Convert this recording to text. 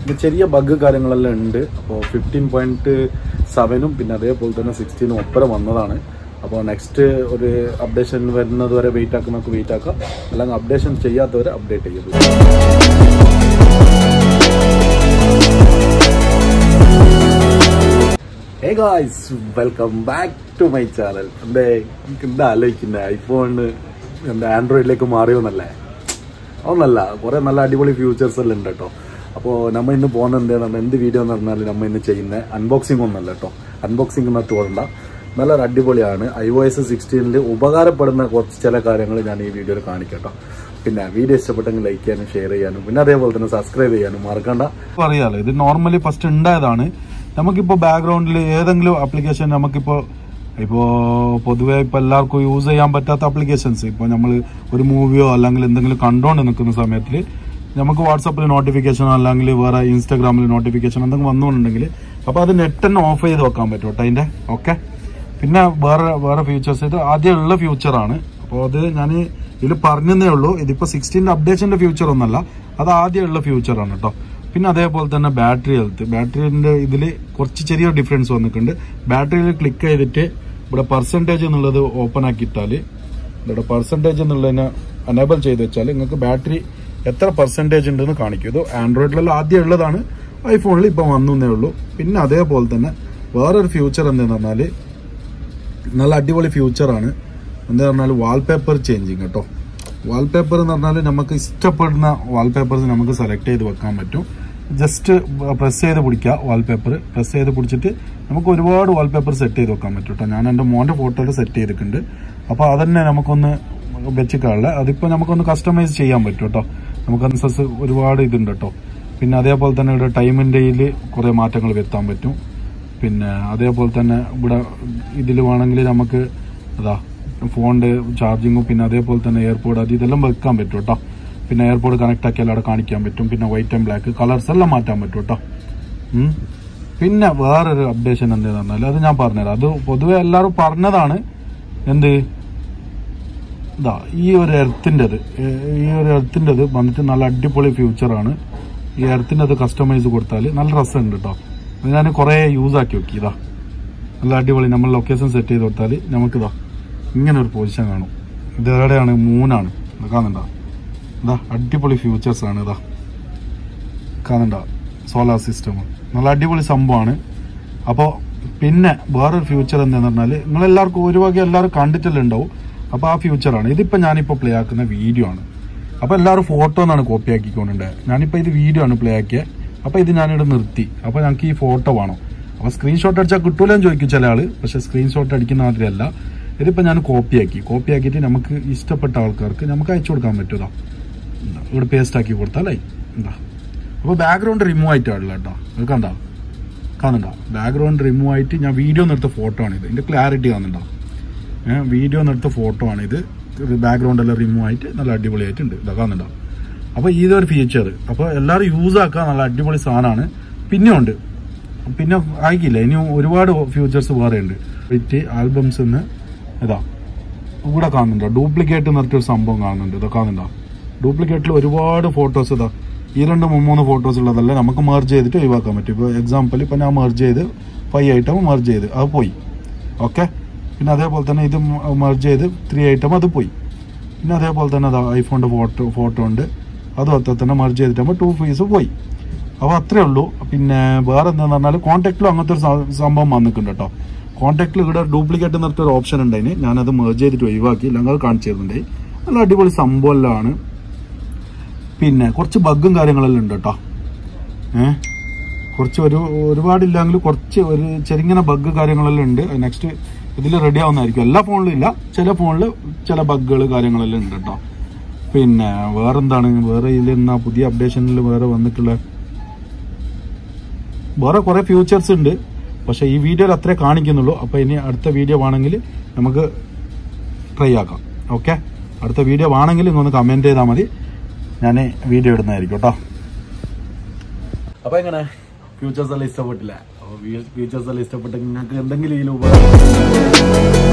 ഇത് ചെറിയ ബഗ് കാര്യങ്ങളെല്ലാം ഉണ്ട് അപ്പോൾ ഫിഫ്റ്റീൻ പോയിന്റ് സെവനും പിന്നെ അതേപോലെ തന്നെ സിക്സ്റ്റീനും ഒപ്പരം വന്നതാണ് അപ്പോൾ നെക്സ്റ്റ് ഒരു അപ്ഡേഷൻ വരുന്നത് വരെ വെയിറ്റ് ആക്കുന്നവർക്ക് വെയിറ്റ് ആക്കാം അല്ലെങ്കിൽ അപ്ഡേഷൻ ചെയ്യാത്തവരെ അപ്ഡേറ്റ് ചെയ്യും hey guys welcome back to my channel എന്തേ എനിക്ക് എന്താ ആലോചിക്കുന്നത് ഐഫോണ് എന്താ ആൻഡ്രോയിഡിലേക്ക് മാറിയോന്നല്ലേ അതൊന്നല്ല കുറെ നല്ല അടിപൊളി ഫ്യൂച്ചേഴ്സ് എല്ലാം ഉണ്ട് കേട്ടോ അപ്പോൾ നമ്മൾ ഇന്ന് പോകുന്നത് എന്താണെന്ന് എന്ത് വീഡിയോ എന്ന് പറഞ്ഞാൽ നമ്മൾ ഇന്ന് ചെയ്യുന്നത് അൺബോക്സിംഗ് ഒന്നല്ല കേട്ടോ അൺബോക്സിംഗ് എന്നത്ത് പോകണ്ട നല്ലൊരു അടിപൊളിയാണ് ഐ ഒ എസ് സിക്സ്റ്റീനിൽ ഉപകാരപ്പെടുന്ന കുറച്ച് ചില കാര്യങ്ങൾ ഞാൻ ഈ വീഡിയോയിൽ കാണിക്കാം കേട്ടോ പിന്നെ വീഡിയോ ഇഷ്ടപ്പെട്ടെങ്കിൽ ലൈക്ക് ചെയ്യാനും ഷെയർ ചെയ്യാനും പിന്നെ അതേപോലെ തന്നെ സബ്സ്ക്രൈബ് ചെയ്യാനും മറക്കണ്ട അറിയാലോ ഇത് നോർമലി ഫസ്റ്റ് ഉണ്ടായതാണ് നമുക്കിപ്പോൾ ബാക്ക്ഗ്രൗണ്ടിൽ ഏതെങ്കിലും ആപ്ലിക്കേഷൻ നമുക്കിപ്പോൾ ഇപ്പോൾ പൊതുവേ ഇപ്പോൾ എല്ലാവർക്കും യൂസ് ചെയ്യാൻ പറ്റാത്ത ആപ്ലിക്കേഷൻസ് ഇപ്പോൾ നമ്മൾ ഒരു മൂവിയോ അല്ലെങ്കിൽ എന്തെങ്കിലും കണ്ടുകൊണ്ട് നിൽക്കുന്ന സമയത്തിൽ നമുക്ക് വാട്സപ്പിൽ നോട്ടിഫിക്കേഷനോ അല്ലെങ്കിൽ വേറെ ഇൻസ്റ്റാഗ്രാമിൽ നോട്ടിഫിക്കേഷൻ എന്തെങ്കിലും വന്നുകൊണ്ടുണ്ടെങ്കിൽ അപ്പോൾ അത് നെറ്റ് തന്നെ ഓഫ് ചെയ്ത് വെക്കാൻ പറ്റും കേട്ടോ അതിൻ്റെ ഓക്കെ പിന്നെ വേറെ വേറെ ഫീച്ചേഴ്സ് ഇത് ആദ്യമുള്ള ഫ്യൂച്ചറാണ് അപ്പോൾ അത് ഞാൻ ഇതിൽ പറഞ്ഞതേ ഉള്ളൂ ഇതിപ്പോൾ സിക്സ്റ്റീൻ്റെ അപ്ഡേഷൻ്റെ ഫ്യൂച്ചർ ഒന്നല്ല അത് ആദ്യമുള്ള ഫ്യൂച്ചറാണ് കേട്ടോ പിന്നെ അതേപോലെ തന്നെ ബാറ്ററി ഹെൽത്ത് ബാറ്ററിന്റെ ഇതിൽ കുറച്ച് ചെറിയ ഡിഫറൻസ് വന്നിട്ടുണ്ട് ബാറ്ററിയിൽ ക്ലിക്ക് ചെയ്തിട്ട് ഇവിടെ പെർസെൻറ്റേജ് എന്നുള്ളത് ഓപ്പൺ ആക്കിയിട്ടാൽ ഇവിടെ പെർസെൻറ്റേജ് എന്നുള്ളതിനെ അനേബിൾ ചെയ്ത് വെച്ചാൽ നിങ്ങൾക്ക് ബാറ്ററി എത്ര പെർസെൻറ്റേജ് ഉണ്ടെന്ന് കാണിക്കും ഇത് ആൻഡ്രോയിഡിലെല്ലാം ആദ്യം ഉള്ളതാണ് ഐഫോണിൽ ഇപ്പം വന്നേ ഉള്ളൂ പിന്നെ അതേപോലെ തന്നെ വേറൊരു ഫ്യൂച്ചർ എന്താണെന്ന് പറഞ്ഞാൽ നല്ല അടിപൊളി ഫ്യൂച്ചറാണ് എന്താ പറഞ്ഞാൽ വാൾപേപ്പർ ചേഞ്ചിങ് കേട്ടോ വാൾപേപ്പർ എന്ന് പറഞ്ഞാൽ നമുക്ക് ഇഷ്ടപ്പെടുന്ന വാൾപേപ്പേഴ്സ് നമുക്ക് സെലക്ട് ചെയ്ത് വെക്കാൻ പറ്റും ജസ്റ്റ് പ്രസ് ചെയ്ത് പിടിക്കുക വാൾപേപ്പർ പ്രസ് ചെയ്ത് പിടിച്ചിട്ട് നമുക്ക് ഒരുപാട് വാൾപേപ്പർ സെറ്റ് ചെയ്ത് വെക്കാൻ പറ്റും കേട്ടോ ഞാൻ എൻ്റെ മോൻ്റെ ഫോട്ടോയിൽ സെറ്റ് ചെയ്തിട്ടുണ്ട് അപ്പോൾ അതന്നെ നമുക്കൊന്ന് വെച്ചിട്ടുള്ള അതിപ്പോൾ നമുക്കൊന്ന് കസ്റ്റമൈസ് ചെയ്യാൻ പറ്റും കേട്ടോ നമുക്കനുസരിച്ച് ഒരുപാട് ഇതുണ്ട് കേട്ടോ പിന്നെ അതേപോലെ തന്നെ ഇവിടെ ടൈമിൻ്റെയിൽ കുറേ മാറ്റങ്ങൾ വരുത്താൻ പറ്റും പിന്നെ അതേപോലെ തന്നെ ഇവിടെ ഇതിൽ വേണമെങ്കിൽ നമുക്ക് അതാ ഫോണിന്റെ ചാർജിങ്ങും പിന്നെ അതേപോലെ തന്നെ എയർപോർട്ട് അത് ഇതെല്ലാം വെക്കാൻ പറ്റും കേട്ടോ പിന്നെ എയർപോർട്ട് കണക്ട് ആക്കിയാൽ അവിടെ കാണിക്കാൻ പറ്റും പിന്നെ വൈറ്റ് ആൻഡ് ബ്ലാക്ക് കളേഴ്സ് എല്ലാം മാറ്റാൻ പറ്റും കേട്ടോ ഉം. പിന്നെ വേറൊരു അപ്ഡേഷൻ എന്താന്ന് പറഞ്ഞാൽ അത് ഞാൻ പറഞ്ഞുതരാം അത് പൊതുവെ എല്ലാവരും പറഞ്ഞതാണ് എന്ത് ഇതാ ഈ ഒരു എർത്തിൻ്റെത് ഈ ഒരു എർത്തിൻ്റെത് വന്നിട്ട് നല്ല അടിപൊളി ഫ്യൂച്ചറാണ് ഈ എർത്തിൻ്റെ അത് കസ്റ്റമൈസ് കൊടുത്താൽ നല്ല രസമുണ്ട് കേട്ടോ ഇത് ഞാൻ കുറേ യൂസ് ആക്കി നോക്കി ഇതാ നല്ല അടിപൊളി നമ്മൾ ലൊക്കേഷൻ സെറ്റ് ചെയ്ത് കൊടുത്താൽ നമുക്കിതാ ഇങ്ങനെ ഒരു പൊസിഷൻ കാണും ഇത് എവിടെയാണ് മൂന്നാണ് ഇത് കാണുന്നുണ്ടോ ഇതാ അടിപൊളി ഫ്യൂച്ചേഴ്സ് ആണ് ഇതാ കാണുന്നുണ്ടോ സോലാർ സിസ്റ്റം നല്ല അടിപൊളി സംഭവമാണ് അപ്പോൾ പിന്നെ വേറൊരു ഫ്യൂച്ചർ എന്താന്ന് പറഞ്ഞാൽ നിങ്ങളെല്ലാവർക്കും ഒരു വക എല്ലാവരും കണ്ടിട്ടല്ലേ ഉണ്ടാവും അപ്പോൾ ആ ഫ്യൂച്ചറാണ് ഇതിപ്പോൾ ഞാനിപ്പോൾ പ്ലേ ആക്കുന്ന വീഡിയോ ആണ് അപ്പോൾ എല്ലാവരും ഫോട്ടോ എന്നാണ് കോപ്പി ആക്കിക്കൊണ്ടുണ്ട് ഞാനിപ്പോൾ ഇത് വീഡിയോ ആണ് പ്ലേ ആക്കിയത് അപ്പോൾ ഇത് ഞാനിവിടെ നിർത്തി അപ്പോൾ ഞങ്ങൾക്ക് ഈ ഫോട്ടോ വേണം അപ്പോൾ സ്ക്രീൻഷോട്ട് അടിച്ചാൽ കിട്ടൂലെന്ന് ചോദിക്കും ചില ആള് പക്ഷേ സ്ക്രീൻഷോട്ട് അടിക്കുന്ന മാതിരിയല്ല ഇതിപ്പോൾ ഞാൻ കോപ്പി ആക്കി കോപ്പി ആക്കിയിട്ട് നമുക്ക് ഇഷ്ടപ്പെട്ട ആൾക്കാർക്ക് നമുക്ക് അയച്ചു കൊടുക്കാൻ പറ്റുമോ ഇവിടെ പേസ്റ്റ് ആക്കി കൊടുത്താലേ എന്താ അപ്പോൾ ബാക്ക്ഗ്രൗണ്ട് റിമൂവ് ആയിട്ടാണല്ലോ കേട്ടോ അത് കണ്ടോ കാണുന്നുണ്ടോ ബാക്ക്ഗ്രൗണ്ട് റിമൂവ് ആയിട്ട് ഞാൻ വീഡിയോ എടുത്ത ഫോട്ടോ ആണ് ഇത് ഇതിന്റെ ക്ലാരിറ്റി കാണുന്നുണ്ടോ ഏഹ് വീഡിയോ എടുത്ത ഫോട്ടോ ആണ് ഇത് ബാക്ക്ഗ്രൗണ്ട് എല്ലാം റിമൂവ് ആയിട്ട് നല്ല അടിപൊളിയായിട്ടുണ്ട് ഇതാ കാണുന്നുണ്ടോ അപ്പോൾ ഇതൊരു ഫീച്ചർ അപ്പോൾ എല്ലാവരും യൂസ് ആക്കാൻ നല്ല അടിപൊളി സാധനമാണ് പിന്നെ ഉണ്ട് പിന്നെ ആയിക്കില്ല ഇനി ഒരുപാട് ഫ്യൂച്ചേഴ്സ് വേറെ ഉണ്ട് വിറ്റ് ആൽബംസ് നിന്ന് ഇതാ ഇവിടെ കാണുന്നുണ്ടോ ഡ്യൂപ്ലിക്കേറ്റ് നിർത്തിയൊരു സംഭവം കാണുന്നുണ്ട് ഇതാ കാണുന്നുണ്ടോ ഡ്യൂപ്ലിക്കേറ്റിൽ ഒരുപാട് ഫോട്ടോസ് ഇതാ ഈ രണ്ട് മൂന്ന് ഫോട്ടോസ് ഉള്ളതല്ല നമുക്ക് മെർജ് ചെയ്തിട്ട് ഒഴിവാക്കാൻ പറ്റും ഇപ്പോൾ എക്സാമ്പിൾ ഇപ്പം ഞാൻ മെർജ് ചെയ്ത് ഫൈവ് ഐറ്റം മെർജ് ചെയ്ത് അത് പോയി ഓക്കെ പിന്നെ അതേപോലെ തന്നെ ഇത് മെർജ് ചെയ്ത് ത്രീ ഐറ്റം അത് പോയി പിന്നെ അതേപോലെ തന്നെ അതാ ഐഫോണിൻ്റെ ഫോട്ടോ ഫോട്ടോ ഉണ്ട് അതും അത്ര തന്നെ മെർജ് ചെയ്തിട്ടാകുമ്പോൾ ടു ഫീസ് പോയി അപ്പോൾ അത്രേ ഉള്ളൂ പിന്നെ വേറെ എന്താന്ന് പറഞ്ഞാൽ കോൺടാക്റ്റിലും അങ്ങനത്തെ ഒരു സ- സംഭവം വന്നിട്ടുണ്ട് കേട്ടോ കോൺടാക്റ്റിൽ ഇവിടെ ഡ്യൂപ്ലിക്കേറ്റ് നിർത്തിയ ഒരു ഓപ്ഷൻ ഉണ്ടായിന് ഞാനത് മെർജ് ചെയ്തിട്ട് ഒഴിവാക്കി ഇല്ലെങ്കിൽ അത് കാണിച്ചു തരുന്നുണ്ടായി നല്ല അടിപൊളി സംഭവം എല്ലാമാണ് പിന്നെ കുറച്ച് ബഗ്ഗും കാര്യങ്ങളെല്ലാം ഉണ്ട് കേട്ടോ ഏഹ് കുറച്ച് ഒരു ഒരുപാടില്ലെങ്കിൽ കുറച്ച് ഒരു ചെറിങ്ങനെ ബഗ് കാര്യങ്ങളെല്ലാം ഉണ്ട് നെക്സ്റ്റ് ഇതിൽ റെഡി ആവുന്നതായിരിക്കും എല്ലാ ഫോണിലും ഇല്ല ചില ഫോണിൽ ചില ബഗ്ഗുകൾ കാര്യങ്ങളെല്ലാം ഉണ്ട് കേട്ടോ പിന്നെ വേറെ എന്താണ് വേറെ ഇതിൽ എന്നാ പുതിയ അപ്ഡേഷനിൽ വേറെ വന്നിട്ടുള്ള വേറെ കുറെ ഫ്യൂച്ചേഴ്സ് ഉണ്ട് പക്ഷെ ഈ വീഡിയോയിൽ അത്രേ കാണിക്കുന്നുള്ളൂ അപ്പൊ ഇനി അടുത്ത വീഡിയോ വേണമെങ്കിൽ നമുക്ക് ട്രൈ ആക്കാം ഓക്കെ അടുത്ത വീഡിയോ വേണമെങ്കിൽ ഇങ്ങൊന്ന് കമന്റ് ചെയ്താൽ മതി ഞാൻ വീഡിയോ ഇടുന്നതായിരിക്കും കേട്ടോ അപ്പൊ എങ്ങനെ ഫ്യൂച്ചേഴ്സ് എല്ലാം ഇഷ്ടപ്പെട്ടില്ല അപ്പോൾ ഫ്യൂച്ചേഴ്സ് എല്ലാം ഇഷ്ടപ്പെട്ടെങ്കിൽ നിങ്ങൾക്ക് എന്തെങ്കിലും ഇതിൽ ഉപകാരം